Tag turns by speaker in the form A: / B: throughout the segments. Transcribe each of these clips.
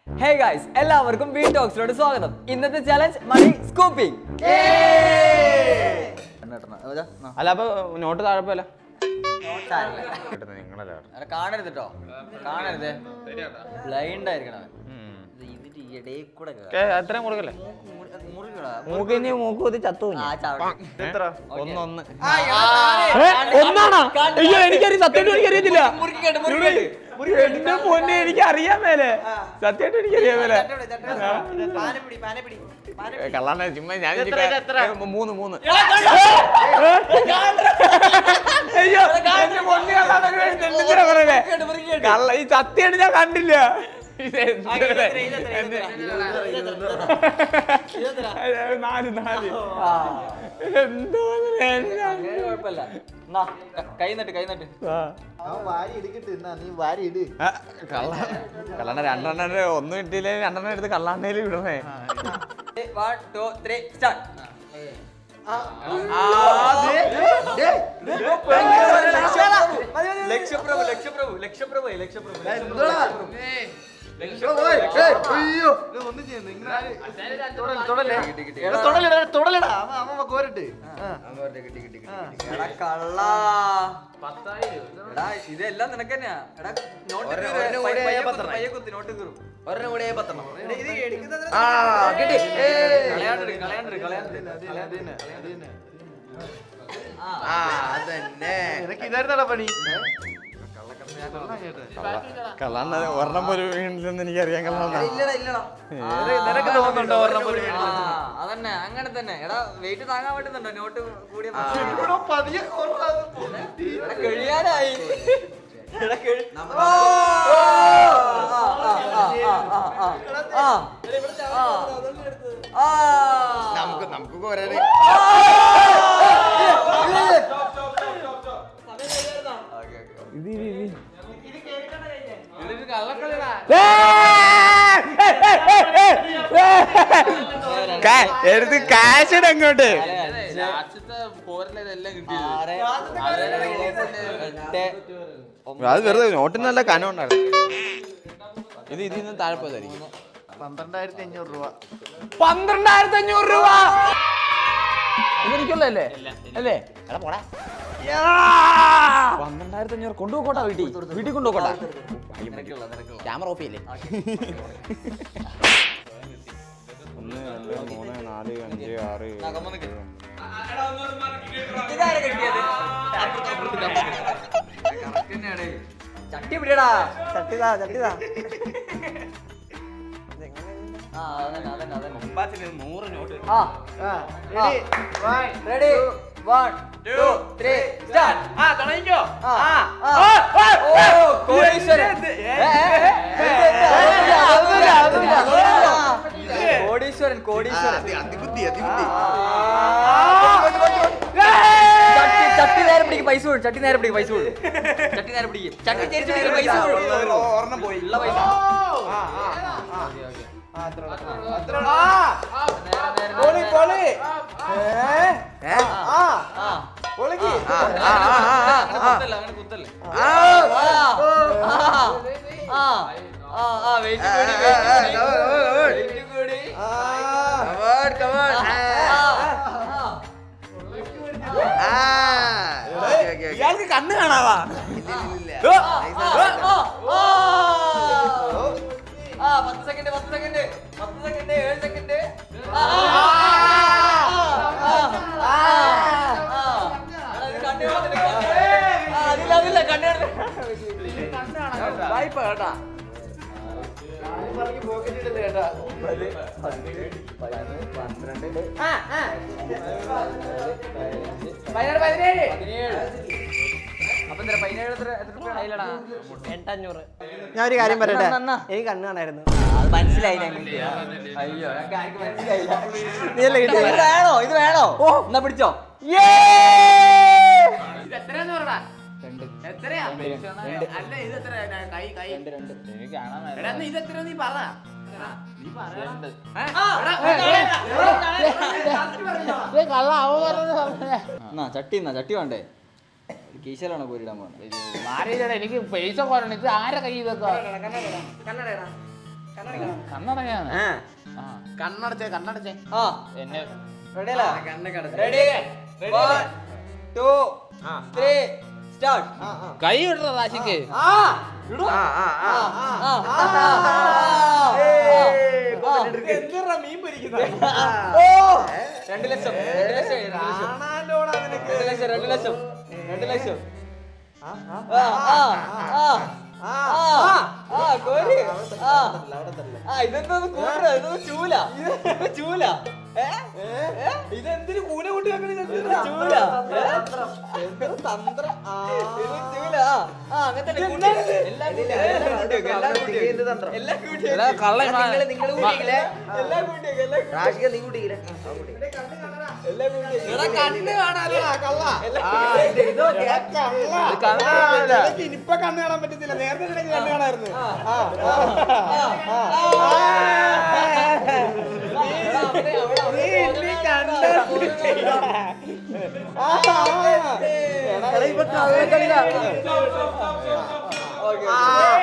A: Hey guys എല്ലാവർക്കും B ടോക്സിലോട് സ്വാഗതം ഇന്നത്തെ ചലഞ്ച് മണി സ്കൂപ്പിംഗ്
B: അല്ല അപ്പൊ നോട്ട് താഴെപ്പല്ല
A: കാണരുത് കേട്ടോ കാണരുത് ബ്ലൈൻഡ് ആയിരിക്കണം അവൻ. ഇത് ഇതിന്റെ ഇടയിൽ കൂടെ കേറാം.
B: എത്രയും കൊടുക്കല്ലേ
A: മുറി- മുറിക്കടാ.
B: മൂക്കിന് മൂക്ക് കുത്തി ചത്തു
A: ആ, ചവിട്ടി.
B: ഒന്ന് ഒന്ന്
A: ഒന്നാണോ?
B: അയ്യോ എനിക്കറിയാം സത്യമായിട്ട് എനിക്കറിയത്തില്ല
A: മുറിക്കട്ടെ, മുറിക്കട്ടെ.
B: എന്റെ പൊന്നെ എനിക്ക് അറിയാൻ മേലെ സത്യമായിട്ട് എനിക്കറിയാൻ മേലെ കള്ളാണ് ചുമ്മാ ഞാൻ ഏ, മൂന്ന് മൂന്ന് അയ്യോ എന്റെ പൊന്നെ കള്ളാണ് എന്തിനാ പറയണേ
A: മുറിക്കട്ടെ, മുറിക്കട്ടെ.
B: കള്ള ഈ സത്യമായിട്ട് ഞാൻ കണ്ടില്ല ഇത് എന്തിനാ? അയ്യോ, നാല് നാല്
A: ആ,
B: എന്തോ
A: അങ്ങനെ കുഴപ്പമില്ല എന്നാ, ക- കൈ നട്ട് കൈ നട്ട്
B: കള്ളണ്ണ രണ്ടെണ്ണ ഒന്നും കിട്ടിയില്ലേ രണ്ടെണ്ണം എടുത്ത് കള്ളാണ്ണയിൽ വിടണേ
A: വൺ ടു ത്രീ സ്റ്റാർട്ട് ലക്ഷപ്രഭു ലക്ഷപ്രഭു ലക്ഷപ്രഭു ലക്ഷപ്രഭു എടാ കള്ളാ എടാ ഇതെല്ലാം നിനക്ക് തന്നെയാ എടാ നോട്ട് കീറ്. പയ്യെ- പയ്യെ കുത്ത്, പയ്യെ കുത്തി നോട്ട് കീറും കളയാണ്ടിരി, കളയാണ്ടിരി, കളയാണ്ടിരി. ആ,
B: കള്ളാണ്ണ ഒരെണ്ണം പോലും വീണില്ലെന്ന് എനിക്കറിയാൻ കള്ളാണ്ണ
A: ഇല്ലടാ ഇല്ലടാ
C: നിനക്ക് തോന്നുന്നുണ്ടോ ഒരെണ്ണം പോലും
A: ആ, അതന്നെ അങ്ങനെ തന്നെ എടാ വെയിറ്റ് താങ്ങാൻ പറ്റുന്നുണ്ടോ നോട്ട് കൂടിയ എടാ, കഴിയാനായി എടാ, കഴി- ഓ! ആ, ആ, ആ, ആ, ആ, ആ, ആ. ആ. ആ.
B: നമുക്ക് നമുക്ക് ഒരേ ഇത് ഇത് ഇത്
C: ഇതൊരു കള്ളക്കളിടാ
B: എടുത്ത് കാശ് ഇട് അങ്ങോട്ട്
C: ലാസ്റ്റത്തെ പോരല്ലേ ഇതെല്ലാം കിട്ടിയത്
A: ആറ്, എട്ട്, ഒമ്പത്.
B: അത് വെറുതെ നോട്ടിന് നല്ല കനം ഉണ്ടായിരുന്നു ഇത് ഇതിൽ നിന്ന് താഴെ പോയതായിരിക്കും
D: പന്ത്രണ്ടായിരത്തി അഞ്ഞൂറ് രൂപ
B: പന്ത്രണ്ടായിരത്തി അഞ്ഞൂറ് രൂപ ഇതെനിക്കുള്ളതല്ലേ അല്ലേ എടാ പോടാ പന്ത്രണ്ടായിരത്തി അഞ്ഞൂറ് കൊണ്ടുപോക്കോട്ടാ വീട്ടിൽ വീട്ടിൽ കൊണ്ടുപോക്കോട്ടാ
A: നിനക്കുള്ള, നിനക്കുള്ള.
B: ക്യാമറ ഓഫ് ചെയ്യില്ലേ ഒന്ന് രണ്ട് മൂന്ന് നാല് അഞ്ച് ആറ്
A: ആ, കമ്മ നിക്ക്. ഇതാരാ കെട്ടിയത്? Correct തന്നെയാണ്. ചട്ടി പിടിയടാ
D: ചട്ടിതാ ചട്ടിതാ
A: ആ അതന്നെ അതന്നെ അതന്നെ
B: നൂറ് നോട്ട്
A: ആ
D: ആ ready? One,
A: ready one two three start
B: ആ തുടങ്ങിക്കോ
A: ആ ആ ഓ കോടീശ്വരൻ ഏ, ഏ, ഏ, എന്ത്, എന്ത്, അതൊന്നുമില്ല, അതൊന്നുമില്ല, അതൊന്നുമില്ല, അതൊന്നുമില്ല. കോടീശ്വരൻ കോടീശ്വരൻ
B: അതിബുദ്ധി
A: ചട്ടി ചട്ടി നേരെ പിടിക്കും പൈസ കൊടുക്കും ചട്ടി നേരെ പിടിക്കും പൈസ കൊടുക്കും ചട്ടി നേരെ പിടിക്കും ചട്ടി ചേച്ചി പിടിക്കും പൈസ കൊടുക്കും
B: ഒരെണ്ണം പോയി
A: ഉള്ള പൈസ
D: പൊളി പൊളി ഏ? ആ
A: ആ
D: പൊളിക്ക്
A: അങ്ങനെ കുത്തല്ല അങ്ങനെ കുത്തല്ലേ ആ ആ ആ ആ വെയിറ്റ് കൂടി വെയിറ്റ് കൂടി
D: ആ
B: ഇയാൾക്ക് കണ്ണ് കാണാവാ
A: ആ പത്ത് സെക്കൻഡ് പത്ത് സെക്കൻഡ് പത്ത് സെക്കൻഡ് ഏഴ് സെക്കൻഡ് അതില്ല അതില്ല കണ്ടു
D: വായ്പ കേട്ടാ പോക്കറ്റ് ഇടല്ലേ കേട്ടാ
A: പതിനേഴ് അപ്പൊ എന്താ പതിനേഴ് എത്ര എത്ര രൂപയാണ്
D: എട്ടഞ്ഞൂറ് ഞാൻ ഒരു കാര്യം പറയട്ടെ
A: എന്നാ, എന്നാ.
D: എനിക്ക് കണ്ണ് കാണായിരുന്നു
A: അത് മനസ്സിലായി ഞങ്ങൾക്ക് അയ്യോ ഞങ്ങൾക്ക് ആർക്കും മനസ്സിലായില്ല
D: നീയല്ലേ
A: ഇത്
D: കിട്ടിയത്
A: വേണോ ഇത് വേണോ ഓ എന്നാ പിടിച്ചോ
C: ഇത് എത്രയാന്ന് പറടാ എത്രയാ അല്ല ഇത് എത്ര കൈ കൈ എടാ നീ ഇത് എത്ര നീ പറ ആ, നീ പറ
A: എന്നാ ചട്ടി എന്നാ ചട്ടി വേണ്ടേ കീശലാണോ കോരിടാൻ പോകുന്നത്
C: മാറിയില്ലടാ എനിക്ക് പൈസ കുറയണം ഇത് ആരെ കൈ ഇതൊക്കെ കണ്ണടയാണ്
A: ആ
C: കണ്ണടച്ചേ കണ്ണടച്ചേ
A: ആ
C: എന്നെ
A: റെഡി അല്ല ready one two three start
C: കൈ വിടറ റാശിക്ക്
A: ആ ആ ആ ആ
D: എന്തിനാ മീൻ പൊരിക്കുന്നത്
A: ഓ രണ്ട് ലക്ഷം രണ്ട് ലക്ഷം രണ്ട് ലക്ഷം രണ്ട് ലക്ഷം രണ്ട് ലക്ഷം ആ ആ ആ ആ ആ കോരി ആ ആ ഇതെന്തോ കൂട്ട ഇതൊന്നും ചൂല ഇത് ചൂല ഏ ഏ?
D: ഇതെന്തിനു കൂന കൂട്ടി
A: ഇത് ചൂല ഏ?
D: തന്ത്രം ആ.
A: ഇത് ചൂല ആ ആ അങ്ങനെ തന്നെ കൂട്ടി എല്ലാം കൂട്ടി എല്ലാം കൂട്ടി വെക്ക്, എല്ലാം കൂട്ടി വെക്ക്. എല്ലാം കൂട്ടി
C: എടാ,
A: വെക്ക്.
C: കള്ളൻ
A: ആ, നിങ്ങള് നിങ്ങള് കൂട്ടിയില്ലേ എല്ലാം കൂട്ടി വെക്ക്, എല്ലാം കൂട്ടി
E: രാശിക നീ കൂട്ടിയില്ലേ
A: എല്ലാം കൂട്ടി വെക്ക്.
D: എടാ കണ്ണ് കാണാലോ കള്ള
A: എല്ലാം കൂട്ടി വെക്ക്.
C: ഇത് കണ്ണടയില്ല.
D: നിനക്ക് ഇനിയിപ്പൊ കണ്ണ് കാണാൻ പറ്റത്തില്ല നേരത്തെ നിനക്ക് കണ്ണ് കാണായിരുന്നു ആ, ആ, ആ, ആ, ആ. നീ ഇനി കണ്ണ് ആ, ആ. എടാ, ഇപ്പൊ കള്ളക്കളിയാ.
A: ഓക്കേ,
D: ആ.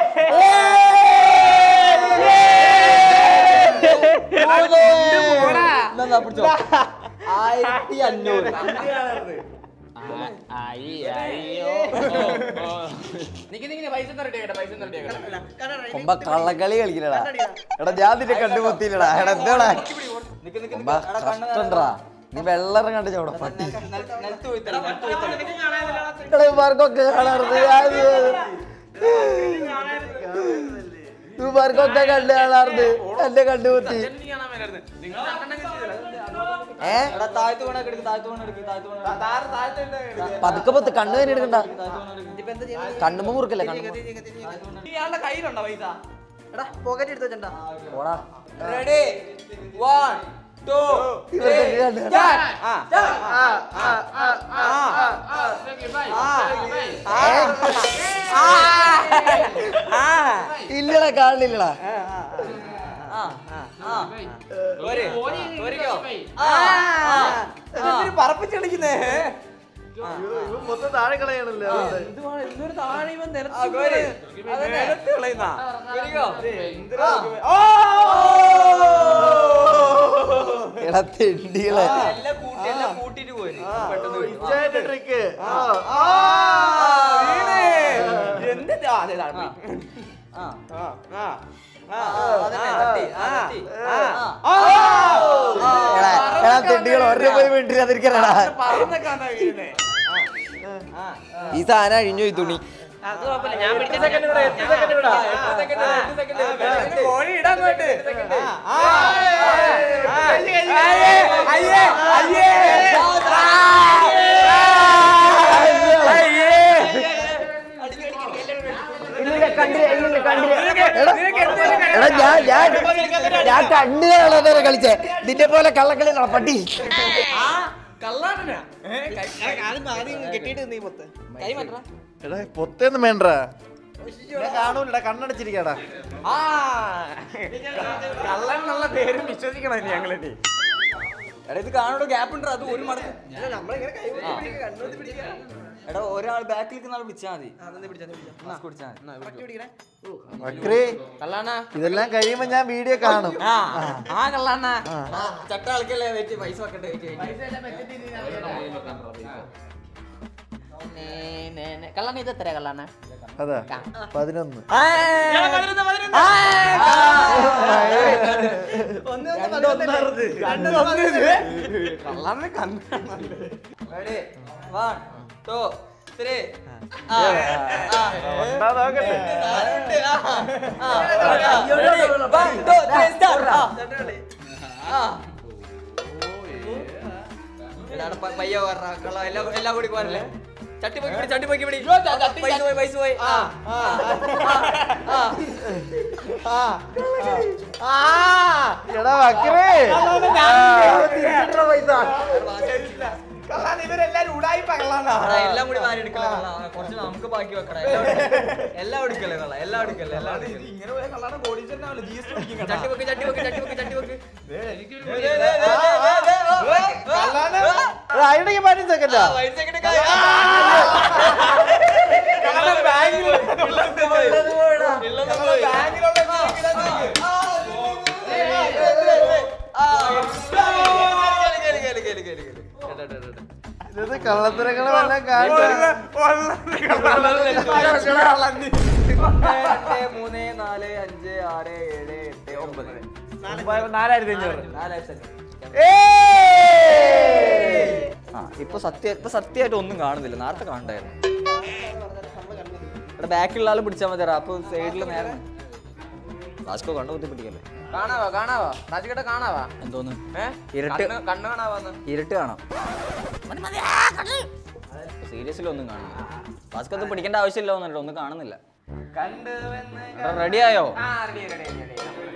A: എന്നാ പിടിച്ചോ ആയിരത്തി അഞ്ഞൂറ്
C: ആ, ആയി, അയ്യോ. ഓ, ഓ.
E: നിക്ക് നിക്ക് പൈസ റെഡിയാക്കട്ടെ പൈസ റെഡിയാക്കട്ടെ
B: കൊമ്പ കള്ളക്കളി കളിക്കലടാ എടാ ഞാൻ നിന്നെ കണ്ടുമുത്തിയില്ലടാ എടാ എന്താടാ
A: നിക്ക് നിക്ക്
B: കൊമ്പ
A: നിക്ക്. എടാ, കണ്ണ്
B: കഷ്ടണ്ടാ നീ വെള്ളം കണ്ട് ചോടാ പട്ടി
A: നില- നിലത്ത് പോയി തരാം, നിലത്ത് പോയി തരാം.
B: എടാ ഇവർക്കൊക്കെ കാണാറുണ്ട് ഇവർക്കൊക്കെ കണ്ട് കാണാറുണ്ട് എന്നെ കണ്ടുമുത്തി ഏ
A: എടാ താഴ്ത്തു വേണം എടുക്ക് താഴ്ത്തു വേണം എടുക്ക് താഴ്ത്തു വേണം
B: പതുക്കെ പത്ത് കണ്ണു തന്നെ എടുക്കണ്ട
A: ഇപ്പൊ എന്താ ചെയ്യുന്നത്
B: കണ്ണുമ്പോ മുറുക്കല്ലേ കണ്ണുമ്പോ
D: ഇയാളുടെ കയ്യിലുണ്ടോ പൈസ
A: എടാ പോക്കറ്റ് എടുത്ത് വെച്ചണ്ടാ
B: ഓടാ
A: റെഡി വൺ ടു
B: ഇവർക്കൊക്കെ കണ്ട് ഇല്ലടാ കാണില്ലടാ
D: പറപ്പിച്ചടിക്കുന്നേ
E: മൊത്തം താഴെ കളയണല്ലോ
D: എന്തൊരു താഴെ ഇവൻ നിലത്ത്
A: ആ, ഗോരി.
D: അത് നിലത്ത് കളയുന്ന
B: എടാ തെണ്ടികളെ
A: എല്ലാം കൂട്ടി എല്ലാം കൂട്ടിട്ട് പോയി പെട്ടെന്ന് വീഴും.
E: ട്രിക്ക്
D: എന്ത് ആ, അതെ, താഴെ പോയി.
A: ആ.
D: ആ, ആ,
A: ആ, ആ, അതന്നെ, തട്ടി, ആ, തട്ടി.
D: ആ,
A: ആ.
D: ആ.
B: എടാ എടാ തെണ്ടികൾ ഒരേ പോയി വീട്ടിലാതിരിക്കണടാ
D: പറന്നൊക്കെയാണോ വീഴുന്നേ?
B: ഈ സാധനം അഴിഞ്ഞു പോയി തുണി
D: എട്ട് സെക്കൻഡ് കൂടെ, എട്ട് സെക്കൻഡ് കൂടെ.
A: ആ, എട്ട് സെക്കൻഡ്, എട്ട് സെക്കൻഡ്, എട്ട് സെക്കൻഡ്.
D: കോഴി ഇടാൻ പോയിട്ട്. ആ, ആ, ആ. അയ്യേ, അയ്യേ, അയ്യേ. നിനക്ക് എന്തേലും കഴി-
B: എടാ ഞാൻ ഞാൻ ഞാൻ കണ്ണു കാണാതെ കളിച്ചേ നിന്നെ പോലെ കള്ളക്കളി പട്ടി
D: ആ, കള്ളാണനാ. ഏ, കൈ- ആദ്യം ആദ്യം കെട്ടിയിട്ട് നീ പൊത്ത്. കൈ മാറ്റടാ.
E: എടാ പൊത്തൊന്നും വേണ്ടടാ കാണൂലടാ കണ്ണടച്ചിരിക്കടാ
D: ആ, കള്ളൻ എന്നുള്ള പേരും വിശ്വസിക്കണം ഇനി ഞങ്ങളെ നീ
A: എടാ ഇത് കാണോട് ഗ്യാപ്പ് ഉണ്ട് അത് ഒരു മടക്ക് എടാ ഒരാൾ ബാക്കിൽ നിൽക്കുന്ന ആൾ പിടിച്ചാൽ മതി മാസ്ക് പിടിച്ചാൽ മതി
E: വക്രേ
A: കള്ളാണ
E: ഇതെല്ലാം കഴിയുമ്പോ ഞാൻ വീഡിയോ കാണും
A: ആ ആ കള്ളാണ ചട്ട ആൾക്കല്ലേ വെയിറ്റ് പൈസ വെക്കട്ടെ വെയിറ്റ് കള്ളാണ ഇത് എത്ര കള്ളാണ
E: അതാ പതിനൊന്ന്
D: കള്ളാനെ കണ്ണു
A: റെഡി വൺ ടു ത്രീ പയ്യ പറഞ്ഞ കള്ള എല്ലാം എല്ലാം കൂടി പോരല്ലേ ചട്ടി പൊക്കി പിടി ചട്ടി പൊക്കി പിടി പൈസ പോയി പൈസ പോയി ആ
E: എടാ വക്രേ
D: കള്ളാൻ ഇവരെല്ലാരും ഉടായിപ്പ കള്ളാനാ
A: എടാ, എല്ലാം കൂടി മാറി എടുക്കല കുറച്ച് നമുക്ക് ബാക്കി വെക്കടാ എല്ലാം എടുക്ക- എല്ലാം എടുക്കല്ലേ കള്ള എല്ലാം എടുക്കല്ലേ എല്ലാം എടുക്കല്ലേ
D: ഇങ്ങനെ പോയ കള്ളാനെ കോടീശ്വരനാവില്ല ജി എസ് ടി പിടിക്കും കേട്ടോ.
A: ചട്ടി വെക്ക് ചട്ടി വെക്ക് ചട്ടി വെക്ക് ചട്ടി വെക്ക്
D: കള്ളാനെ
E: അതിനൊക്കെ പതിനഞ്ച് സെക്കൻഡാ
D: കള്ളാൻ ബാങ്കിലുള്ള ബാങ്കിലുള്ള കള്ളത്തരങ്ങളെ വല്ല കാര്യം
A: ഒന്ന് രണ്ട് മൂന്ന് നാല് അഞ്ച് ആറ് ഏഴ് എട്ട് ഒമ്പത്
D: നാലായിരത്തി അഞ്ഞൂറ്
A: നാലായിരത്തി ആ ഇപ്പൊ സത്യ ഇപ്പൊ സത്യമായിട്ട് ഒന്നും കാണുന്നില്ല നേരത്തെ കാണണ്ടായിരുന്നു ഇവിടെ ബാക്കിലുള്ള ആള് പിടിച്ചാൽ മതി അപ്പൊ സൈഡിൽ നേരെ ലാസ്കോ കണ്ടു കുത്തി പിടിക്കല്ലേ
E: കാണാവാ കാണാവാ രാജിക്കട്ടെ കാണാവാ
A: എന്തോന്ന്
E: ഏ
A: ഇരുട്ട്
E: കണ്ണ് കണ്ണ് കാണാവാന്ന്
A: ഇരുട്ട് കാണാം സീരിയസ്ലി ഒന്നും കാണുന്നില്ല ലാസ്കോ ഒന്നും പിടിക്കേണ്ട ആവശ്യമില്ല ഒന്നും ഒന്നും കാണുന്നില്ല റെഡി ആയോ
E: ആ റെഡി റെഡി റെഡി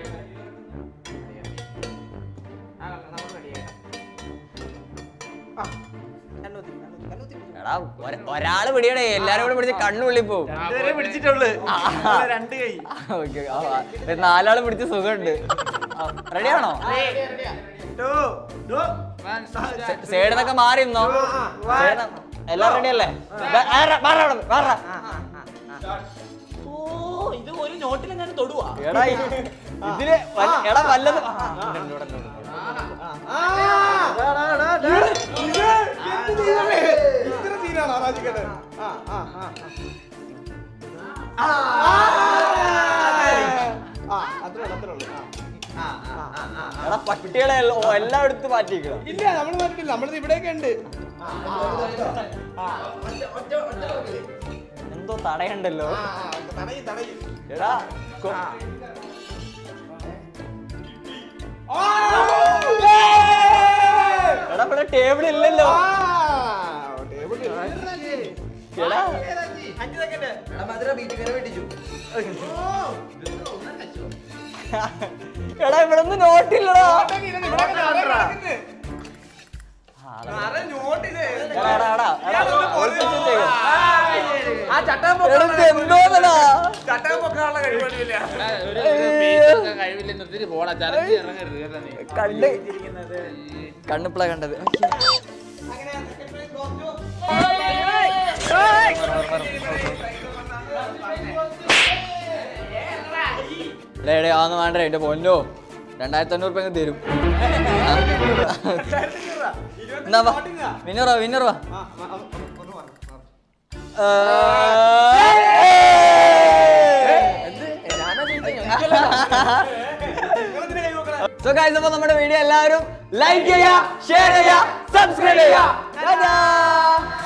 A: എടാ ഒര- ഒരാള് പിടിയടേ എല്ലാരും കൂടെ പിടിച്ച് കണ്ണുള്ളി പോവും
D: ഇതുവരെ പിടിച്ചിട്ടുള്ളു രണ്ട് കൈ
A: ഓക്കെ നാലാള് പിടിച്ച് സുഖമുണ്ട് റെഡിയാണോ
D: ടു ടു
A: സൈഡിൽ നിന്നൊക്കെ മാറി നിന്നോ സൈഡിന്ന് എല്ലാം റെഡി അല്ലേ ദാ- ആരാ- മാറാ അവിടുന്ന്, മാറാ.
D: ഇത് ഒരു നോട്ടിലെങ്ങാനും തൊടുവാ
A: എടാ ഈ- ഇതില് വല്ല- എടാ വല്ലതും ആ, ഉണ്ട്, ഉണ്ട്, ഉണ്ട്, ഉണ്ട്.
D: ഇത്ര സീനാണോ രാജിക്കട്ടെ ആ ആ ആ ആ അത്രേ ഉള്ളൂ അത്രേ ഉള്ളൂ ആ
A: എടാ പട്ടികളെ എല്ലാം- ഓ, എല്ലാം എടുത്ത് മാറ്റിക്കണം
D: ഇല്ല നമ്മൾ മാറ്റിട്ടില്ല നമ്മളിത് ഇവിടെയൊക്കെ ഉണ്ട്
A: എന്തോ തടയണ്ടല്ലോ
D: തടയും തടയും
A: എടാ കൊ- എടാ ഇവിടെ ടേബിൾ ഇല്ലല്ലോ എടാ എടാ ഇവിടെ ഒന്നും നോട്ടില്ലടാ എടാ, എടാ, എടാ, എടാ, ഒളിപ്പിച്ച് വെച്ചേക്ക്.
E: ആ ചട്ടം
A: എടാ, ഇത് എന്തോന്നെടാ?
E: ചട്ടം പൊക്കാനുള്ള കഴിവില്ല
C: കഴിവില്ലെന്ന് ഒത്തിരി പോടാ ചലഞ്ച് ഇറങ്ങരുത് കേട്ടോ നീ
A: കണ്ട് കണ്ണിപ്പളാ കണ്ടത് ഡേ ഡേ ആന്ന് വേണ്ട എന്റെ പൊന്നോ രണ്ടായിരത്തി അഞ്ഞൂറ് രൂപ തരും എന്നാ വാ വിന്നർ വാ വിന്നർ വാ സോ ഗൈസ് അപ്പോൾ നമ്മുടെ വീഡിയോ എല്ലാവരും ലൈക്ക് ചെയ്യുക ഷെയർ ചെയ്യുക സബ്സ്ക്രൈബ് ചെയ്യുക